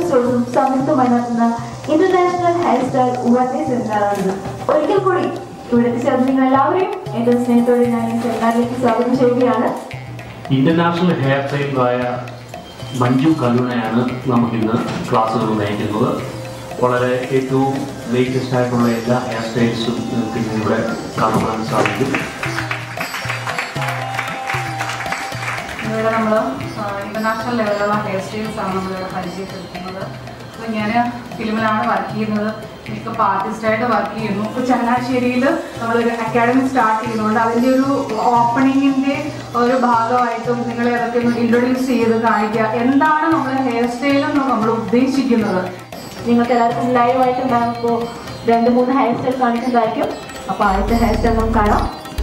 സ്റ്റോഴ്സും സംയുക്തമായി നടത്തുന്ന international hair style awareness സെമിനാറാണിത് ഒരിക്കൽ കൂടി ഇവിടെ എത്തിച്ചേർന്ന നിങ്ങൾ എല്ലാവരെയും എന്റെ സ്നേഹത്തോടെ ഞാൻ ഈ സെമിനാറിലേക്ക് സ്വാഗതം ചെയ്യുകയാണ് ഇന്റർനാഷണൽ ഹെയർ സ്റ്റൈലായ മഞ്ജു കരുണയാണ് നമുക്കിന്ന് ക്ലാസ്സുകൾ നയിക്കുന്നത് വളരെ ഏറ്റവും ലേറ്റസ്റ്റ് ആയിട്ടുള്ള എല്ലാ ഹെയർ സ്റ്റൈൽസും നിങ്ങൾക്ക് ഇന്ന് ഇവിടെ കാണുവാൻ സാധിക്കും ഇവിടെ നമ്മൾ ഇന്റർനാഷണൽ ലെവലിലുള്ള ഹെയർ സ്റ്റൈൽസ് ആണ് നമ്മളിവിടെ പരിചയപ്പെടുത്തുന്നത് അപ്പോൾ ഞാൻ ഫിലിമിലാണ് വർക്ക് ചെയ്യുന്നത് മേക്കപ്പ് ആർട്ടിസ്റ്റായിട്ട് വർക്ക് ചെയ്യുന്നു ഇപ്പോൾ ചങ്ങനാശ്ശേരിയിൽ നമ്മളൊരു അക്കാഡമി സ്റ്റാർട്ട് ചെയ്യുന്നുണ്ട് അതിൻ്റെ ഒരു ഓപ്പണിങ്ങിൻ്റെ ഒരു ഭാഗമായിട്ടും നിങ്ങളെ അതൊക്കെ ഒന്ന് ഇൻട്രൊഡ്യൂസ് ചെയ്ത് കാണിക്കുക എന്താണ് നമ്മൾ ഹെയർ സ്റ്റൈലെന്ന് നമ്മൾ ഉദ്ദേശിക്കുന്നത് നിങ്ങൾക്ക് എല്ലാവർക്കും ലൈവായിട്ട് മാം ഇപ്പോൾ രണ്ട് മൂന്ന് ഹെയർ സ്റ്റൈൽ കാണിക്കുന്നതായിരിക്കും അപ്പോൾ ആദ്യത്തെ ഹെയർ സ്റ്റൈൽ നമുക്ക് കാണാം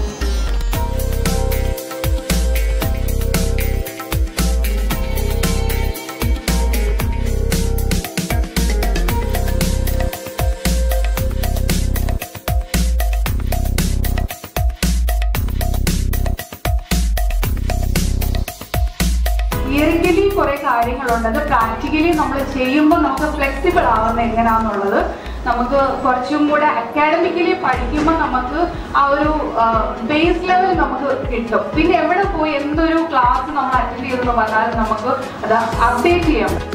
തിയറിക്കലി കുറെ കാര്യങ്ങളുണ്ട് അത് പ്രാക്ടിക്കലി നമ്മൾ ചെയ്യുമ്പോൾ നമുക്ക് ഫ്ലെക്സിബിൾ ആവുന്ന എങ്ങനെയാണെന്നുള്ളത് നമുക്ക് കുറച്ചും കൂടെ അക്കാഡമിക്കലി പഠിക്കുമ്പോൾ നമുക്ക് ആ ഒരു ബേസ് ലെവൽ നമുക്ക് കിട്ടും പിന്നെ എവിടെ പോയി എന്തൊരു ക്ലാസ് നമ്മൾ അറ്റൻഡ് ചെയ്തെന്ന് പറഞ്ഞാലും നമുക്ക് അത് അപ്ഡേറ്റ് ചെയ്യാം